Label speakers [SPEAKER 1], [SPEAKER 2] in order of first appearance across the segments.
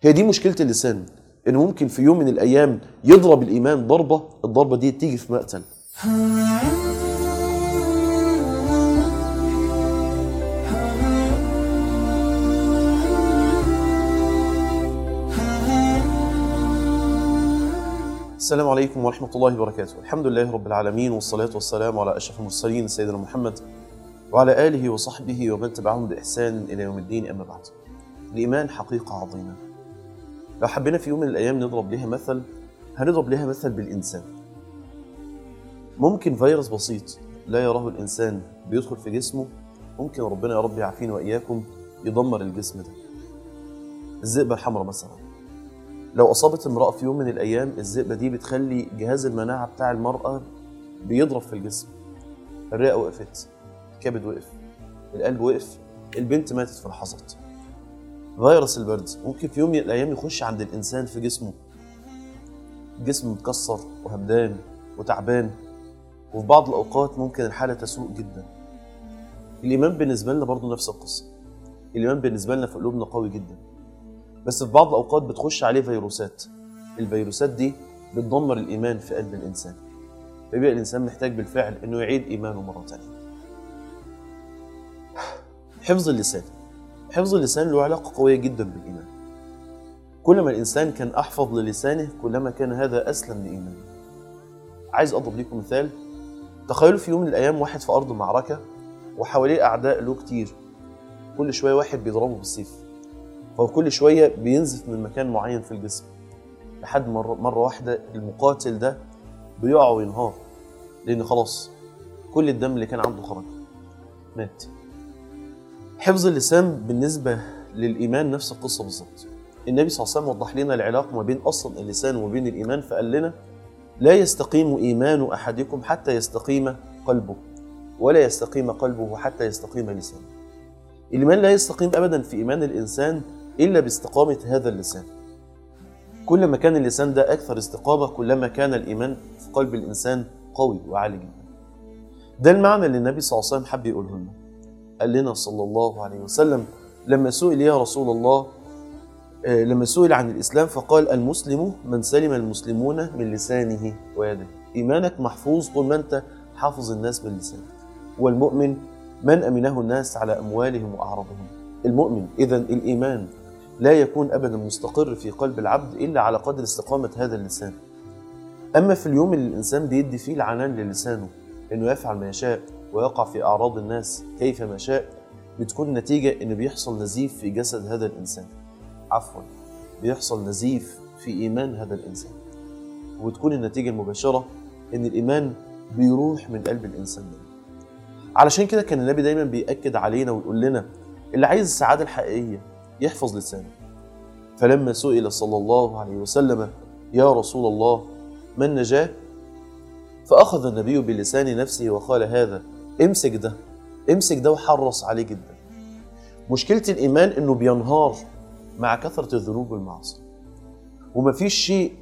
[SPEAKER 1] هي دي مشكله اللسان انه ممكن في يوم من الايام يضرب الايمان ضربه الضربه دي تيجي في مقتل السلام عليكم ورحمة الله وبركاته الحمد لله رب العالمين والصلاة والسلام على أشرف المرسلين سيدنا محمد وعلى آله وصحبه ومن تبعهم بإحسان إلى يوم الدين أما بعد الإيمان حقيقة عظيمة لو حبينا في يوم من الأيام نضرب لها مثل هنضرب لها مثل بالإنسان ممكن فيروس بسيط لا يراه الإنسان بيدخل في جسمه ممكن ربنا يا رب يعافينا وإياكم يدمر الجسم ده الذئبة الحمراء مثلا لو أصابت امرأة في يوم من الأيام الذئبة دي بتخلي جهاز المناعة بتاع المرأة بيضرب في الجسم الرئة وقفت الكبد وقف القلب وقف البنت ماتت في لحظات فيروس البرد ممكن في يوم من الأيام يخش عند الإنسان في جسمه جسم متكسر وهمدان وتعبان وفي بعض الأوقات ممكن الحالة تسوء جدا الإيمان بالنسبة لنا برضه نفس القصة الإيمان بالنسبة لنا في قلوبنا قوي جدا بس في بعض الأوقات بتخش عليه فيروسات الفيروسات دي بتدمر الإيمان في قلب الإنسان فيبقى الإنسان محتاج بالفعل إنه يعيد إيمانه مرة تانية حفظ اللسان حفظ اللسان له علاقة قوية جدا بالإيمان كل ما الإنسان كان أحفظ للسانه كلما كان هذا أسلم لإيمانه عايز أضرب لكم مثال تخيلوا في يوم من الأيام واحد في أرض معركة وحواليه أعداء له كتير كل شوية واحد بيضربه بالسيف فهو كل شوية بينزف من مكان معين في الجسم لحد مرة, مرة واحدة المقاتل ده بيقع وينهار لأن خلاص كل الدم اللي كان عنده خرج مات حفظ اللسان بالنسبة للإيمان نفس القصة بالظبط النبي صلى الله عليه وسلم وضح لنا العلاقة ما بين أصلا اللسان وما بين الإيمان فقال لنا لا يستقيم إيمان أحدكم حتى يستقيم قلبه ولا يستقيم قلبه حتى يستقيم لسانه الإيمان لا يستقيم أبدا في إيمان الإنسان إلا باستقامة هذا اللسان كلما كان اللسان ده أكثر استقامة كلما كان الإيمان في قلب الإنسان قوي وعالي جدا ده المعنى اللي النبي صلى الله عليه وسلم حب يقوله لنا قال لنا صلى الله عليه وسلم لما سئل يا رسول الله آه، لما سئل عن الإسلام فقال المسلم من سلم المسلمون من لسانه ويده إيمانك محفوظ طول ما أنت حافظ الناس باللسان والمؤمن من أمنه الناس على أموالهم وأعراضهم المؤمن إذا الإيمان لا يكون أبدا مستقر في قلب العبد إلا على قدر استقامة هذا اللسان أما في اليوم اللي الإنسان بيدي فيه العنان للسانه إنه يفعل ما يشاء ويقع في أعراض الناس كيفما شاء بتكون النتيجة إن بيحصل نزيف في جسد هذا الإنسان عفوا بيحصل نزيف في إيمان هذا الإنسان وتكون النتيجة المباشرة إن الإيمان بيروح من قلب الإنسان ده علشان كده كان النبي دايما بيأكد علينا ويقول لنا اللي عايز السعادة الحقيقية يحفظ لسانه فلما سئل صلى الله عليه وسلم يا رسول الله ما النجاة فأخذ النبي بلسان نفسه وقال هذا امسك ده امسك ده وحرص عليه جدا مشكلة الإيمان إنه بينهار مع كثرة الذنوب والمعاصي ومفيش شيء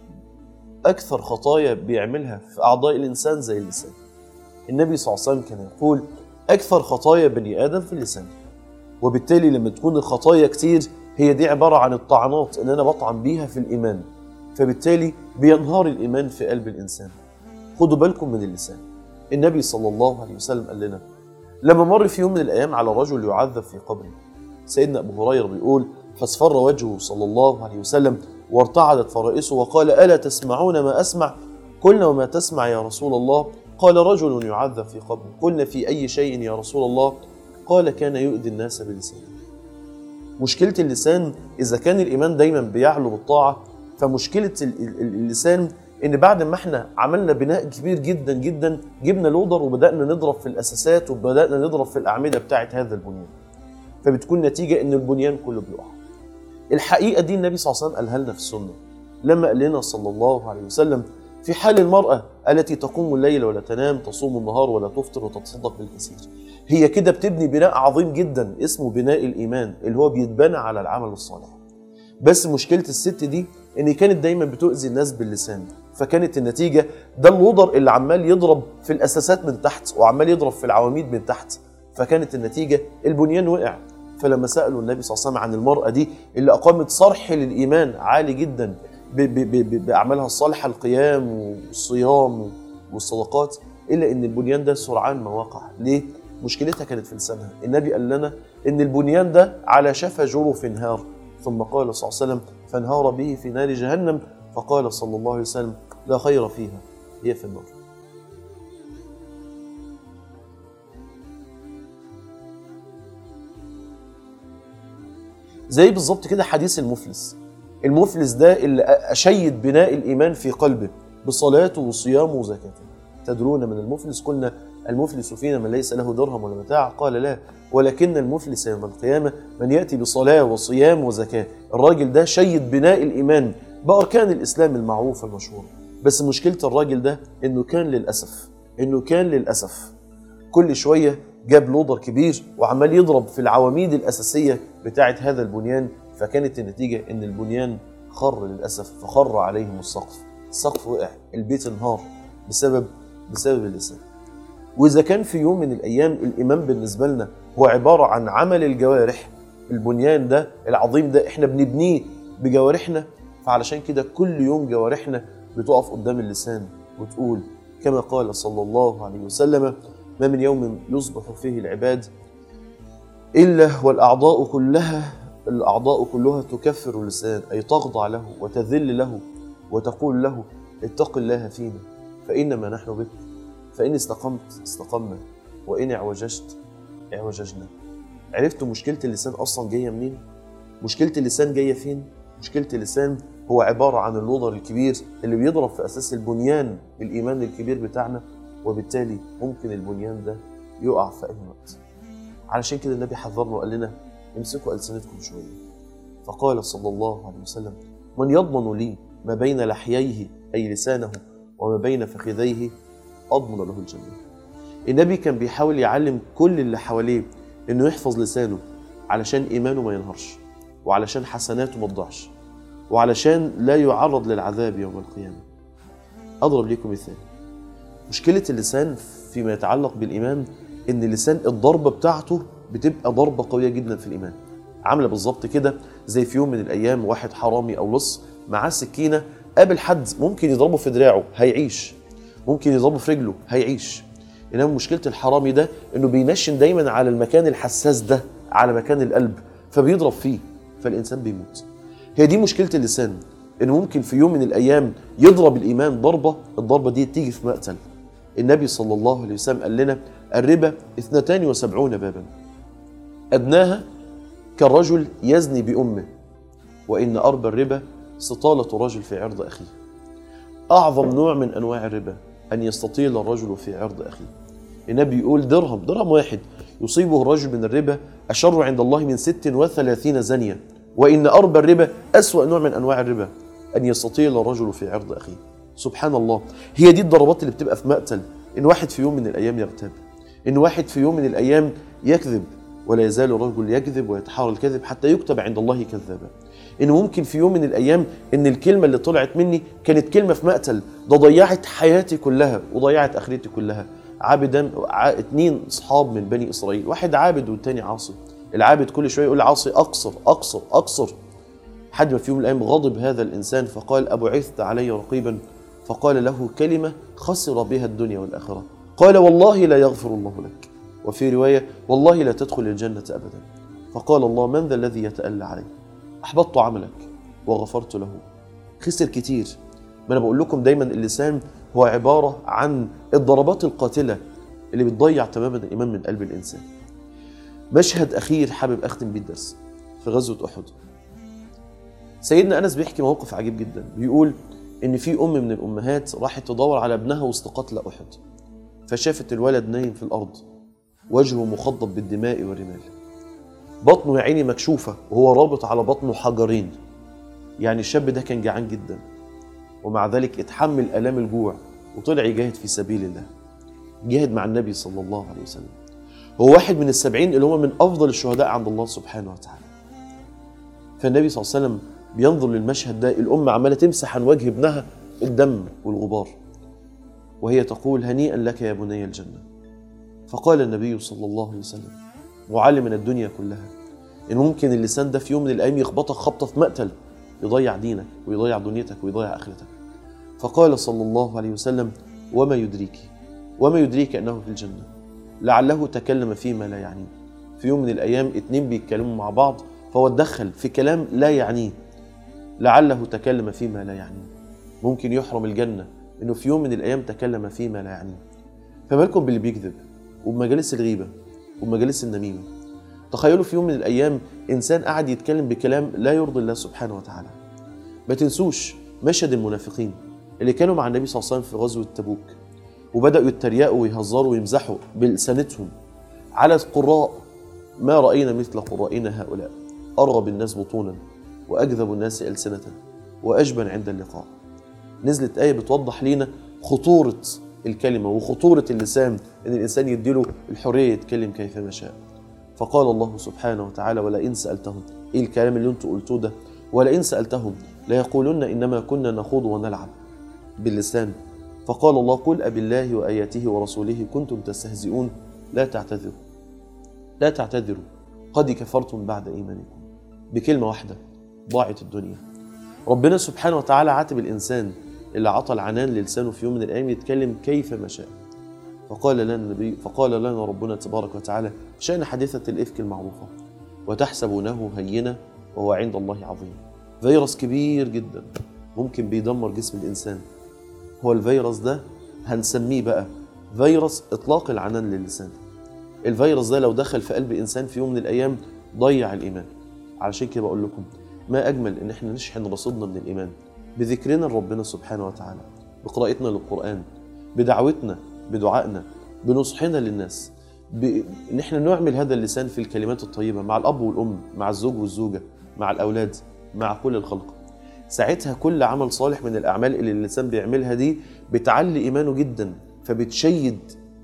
[SPEAKER 1] أكثر خطايا بيعملها في أعضاء الإنسان زي اللسان النبي صلى الله عليه وسلم كان يقول أكثر خطايا بني آدم في اللسان وبالتالي لما تكون الخطايا كتير هي دي عبارة عن الطعنات اللي أنا بطعن بيها في الإيمان فبالتالي بينهار الإيمان في قلب الإنسان خدوا بالكم من اللسان النبي صلى الله عليه وسلم قال لنا لما مر في يوم من الأيام على رجل يعذب في قبره سيدنا أبو هريرة بيقول فاصفر وجهه صلى الله عليه وسلم وارتعدت فرائسه وقال ألا تسمعون ما أسمع قلنا وما تسمع يا رسول الله قال رجل يعذب في قبره قلنا في أي شيء يا رسول الله قال كان يؤذي الناس بلسانه مشكلة اللسان إذا كان الإيمان دايما بيعلو بالطاعة فمشكلة ال- ال- اللسان إن بعد ما إحنا عملنا بناء كبير جدا جدا جبنا لودر وبدأنا نضرب في الأساسات وبدأنا نضرب في الأعمدة بتاعة هذا البنيان فبتكون نتيجة إن البنيان كله بيقع الحقيقة دي النبي صلى الله عليه وسلم قالها لنا في السنة لما قال لنا صلى الله عليه وسلم في حال المرأة التي تقوم الليل ولا تنام تصوم النهار ولا تفطر وتتصدق بالكثير هي كده بتبني بناء عظيم جدا اسمه بناء الإيمان اللي هو بيتبنى على العمل الصالح بس مشكلة الست دي إن كانت دايما بتؤذي الناس باللسان فكانت النتيجة ده الوضر اللي عمال يضرب في الأساسات من تحت وعمال يضرب في العواميد من تحت فكانت النتيجة البنيان وقع فلما سالوا النبي صلى الله عليه وسلم عن المراه دي اللي اقامت صرح للايمان عالي جدا ب- ب- ب- باعمالها الصالحه القيام والصيام والصدقات الا ان البنيان ده سرعان ما وقع ليه مشكلتها كانت في لسانها النبي قال لنا ان البنيان ده على شفا جرف نهار ثم قال صلى الله عليه وسلم فانهار به في نار جهنم فقال صلى الله عليه وسلم لا خير فيها هي في النار زي بالظبط كده حديث المفلس المفلس ده اللي أشيد بناء الإيمان في قلبه بصلاته وصيامه وزكاته تدرون من المفلس قلنا المفلس فينا من ليس له درهم ولا متاع قال لا ولكن المفلس يوم القيامة من يأتي بصلاة وصيام وزكاة الراجل ده شيد بناء الإيمان بأركان الإسلام المعروفة المشهورة بس مشكلة الراجل ده إنه كان للأسف إنه كان للأسف كل شويه جاب لودر كبير وعمال يضرب في العواميد الاساسيه بتاعه هذا البنيان فكانت النتيجه ان البنيان خر للاسف فخر عليهم السقف السقف وقع البيت انهار بسبب بسبب اللسان واذا كان في يوم من الايام الايمان بالنسبه لنا هو عباره عن عمل الجوارح البنيان ده العظيم ده احنا بنبنيه بجوارحنا فعلشان كده كل يوم جوارحنا بتقف قدام اللسان وتقول كما قال صلى الله عليه وسلم ما من يوم يصبح فيه العباد إلا والأعضاء كلها الأعضاء كلها تكفر اللسان أي تخضع له وتذل له وتقول له اتق الله فينا فإنما نحن بك فإن استقمت استقمنا وإن اعوججت اعوججنا عرفتوا مشكلة اللسان أصلا جاية منين؟ مشكلة اللسان جاية فين؟ مشكلة اللسان هو عبارة عن اللودر الكبير اللي بيضرب في أساس البنيان الإيمان الكبير بتاعنا وبالتالي ممكن البنيان ده يقع في أي وقت علشان كده النبي حذرنا وقال لنا امسكوا ألسنتكم شوية فقال صلى الله عليه وسلم من يضمن لي ما بين لحييه أي لسانه وما بين فخذيه أضمن له الجنة النبي كان بيحاول يعلم كل اللي حواليه إنه يحفظ لسانه علشان إيمانه ما ينهارش وعلشان حسناته ما تضيعش وعلشان لا يعرض للعذاب يوم القيامة أضرب لكم مثال مشكلة اللسان فيما يتعلق بالإيمان إن اللسان الضربة بتاعته بتبقى ضربة قوية جدا في الإيمان عاملة بالظبط كده زي في يوم من الأيام واحد حرامي أو لص معاه سكينة قابل حد ممكن يضربه في دراعه هيعيش ممكن يضربه في رجله هيعيش إنما مشكلة الحرامي ده إنه بينشن دايما على المكان الحساس ده على مكان القلب فبيضرب فيه فالإنسان بيموت هي دي مشكلة اللسان إنه ممكن في يوم من الأيام يضرب الإيمان ضربة الضربة دي تيجي في مقتل النبي صلى الله عليه وسلم قال لنا الربا 72 بابا أدناها كالرجل يزني بأمه وإن أربى الربا استطالة الرجل في عرض أخيه أعظم نوع من أنواع الربا أن يستطيل الرجل في عرض أخيه النبي يقول درهم درهم واحد يصيبه الرجل من الربا أشر عند الله من ست وثلاثين زنية وإن أربى الربا أسوأ نوع من أنواع الربا أن يستطيل الرجل في عرض أخيه سبحان الله هي دي الضربات اللي بتبقى في مقتل إن واحد في يوم من الأيام يغتاب إن واحد في يوم من الأيام يكذب ولا يزال الرجل يكذب ويتحرى الكذب حتى يكتب عند الله كذابا إن ممكن في يوم من الأيام إن الكلمة اللي طلعت مني كانت كلمة في مقتل ده ضيعت حياتي كلها وضيعت آخرتي كلها عابدا ع... اتنين أصحاب من بني إسرائيل واحد عابد والتاني عاصي العابد كل شوية يقول عاصي أقصر أقصر أقصر حد ما في يوم من الأيام غضب هذا الإنسان فقال أبعثت علي رقيبا فقال له كلمة خسر بها الدنيا والآخرة قال والله لا يغفر الله لك وفي رواية والله لا تدخل الجنة أبدا فقال الله من ذا الذي يتألى علي أحبطت عملك وغفرت له خسر كتير ما أنا بقول لكم دايما اللسان هو عبارة عن الضربات القاتلة اللي بتضيع تماما الإيمان من قلب الإنسان مشهد أخير حابب أختم بيه الدرس في غزوة أحد سيدنا أنس بيحكي موقف عجيب جدا بيقول إن في أم من الأمهات راحت تدور على ابنها وسط قتل أحد فشافت الولد نايم في الأرض وجهه مخضب بالدماء والرمال بطنه يا عيني مكشوفة وهو رابط على بطنه حجرين يعني الشاب ده كان جعان جدا ومع ذلك اتحمل آلام الجوع وطلع يجاهد في سبيل الله جاهد مع النبي صلى الله عليه وسلم هو واحد من السبعين اللي هم من أفضل الشهداء عند الله سبحانه وتعالى فالنبي صلى الله عليه وسلم بينظر للمشهد ده الأم عمالة تمسح عن وجه ابنها الدم والغبار وهي تقول هنيئا لك يا بني الجنة فقال النبي صلى الله عليه وسلم معلما الدنيا كلها ان ممكن اللسان ده في يوم من الايام يخبطك خبطه في مقتل يضيع دينك ويضيع دنيتك ويضيع اخرتك فقال صلى الله عليه وسلم وما يدريك وما يدريك انه في الجنه لعله تكلم فيما لا يعنيه في يوم من الايام اتنين بيتكلموا مع بعض فهو اتدخل في كلام لا يعنيه لعله تكلم فيما لا يعنيه ممكن يحرم الجنه انه في يوم من الايام تكلم فيما لا يعنيه فما بالكم باللي بيكذب وبمجالس الغيبه وبمجالس النميمه تخيلوا في يوم من الايام انسان قاعد يتكلم بكلام لا يرضي الله سبحانه وتعالى ما تنسوش مشهد المنافقين اللي كانوا مع النبي صلى الله عليه وسلم في غزوه تبوك وبداوا يتريقوا ويهزروا ويمزحوا بلسانتهم على القراء ما راينا مثل قرائنا هؤلاء ارغب الناس بطونا واكذب الناس السنه واجبن عند اللقاء نزلت ايه بتوضح لينا خطوره الكلمه وخطوره اللسان ان الانسان يديله الحريه يتكلم كيفما شاء فقال الله سبحانه وتعالى ولئن سالتهم ايه الكلام اللي انتوا قلتوه ده ولئن سالتهم ليقولن انما كنا نخوض ونلعب باللسان فقال الله قل أبالله وآياته ورسوله كنتم تستهزئون لا تعتذروا لا تعتذروا قد كفرتم بعد إيمانكم بكلمة واحدة ضاعت الدنيا ربنا سبحانه وتعالى عاتب الإنسان اللي عطى العنان للسانه في يوم من الأيام يتكلم كيف ما شاء فقال لنا النبي فقال لنا ربنا تبارك وتعالى شأن حادثة الإفك المعروفة وتحسبونه هينة وهو عند الله عظيم فيروس كبير جدا ممكن بيدمر جسم الإنسان هو الفيروس ده هنسميه بقى فيروس اطلاق العنان للسان الفيروس ده لو دخل في قلب انسان في يوم من الايام ضيع الايمان علشان كده بقول لكم ما اجمل ان احنا نشحن رصيدنا من الايمان بذكرنا لربنا سبحانه وتعالى بقراءتنا للقران بدعوتنا بدعائنا بنصحنا للناس ب... ان احنا نعمل هذا اللسان في الكلمات الطيبه مع الاب والام مع الزوج والزوجه مع الاولاد مع كل الخلق ساعتها كل عمل صالح من الاعمال اللي اللسان بيعملها دي بتعلي ايمانه جدا فبتشيد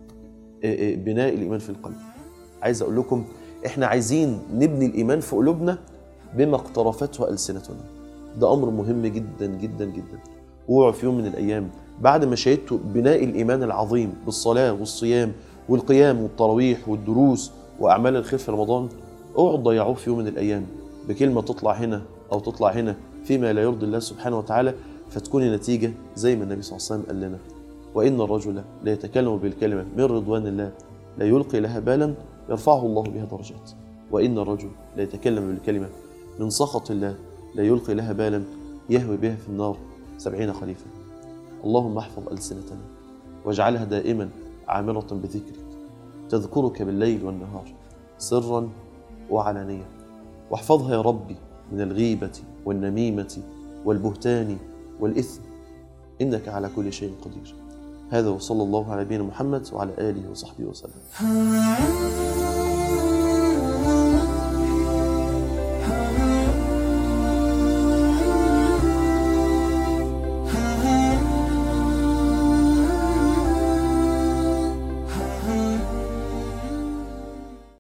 [SPEAKER 1] بناء الايمان في القلب عايز اقول لكم احنا عايزين نبني الايمان في قلوبنا بما اقترفته السنتنا ده امر مهم جدا جدا جدا اوعوا في يوم من الايام بعد ما شهدتوا بناء الايمان العظيم بالصلاه والصيام والقيام والتراويح والدروس واعمال الخير في رمضان اوعوا تضيعوه في يوم من الايام بكلمه تطلع هنا او تطلع هنا فيما لا يرضي الله سبحانه وتعالى فتكون النتيجة زي ما النبي صلى الله عليه وسلم قال لنا وإن الرجل لا يتكلم بالكلمة من رضوان الله لا يلقي لها بالا يرفعه الله بها درجات وإن الرجل لا يتكلم بالكلمة من سخط الله لا يلقي لها بالا يهوي بها في النار سبعين خليفة اللهم احفظ ألسنتنا واجعلها دائما عامرة بذكرك تذكرك بالليل والنهار سرا وعلانية واحفظها يا ربي من الغيبة والنميمة والبهتان والإثم إنك على كل شيء قدير هذا وصلى الله على نبينا محمد وعلى آله وصحبه وسلم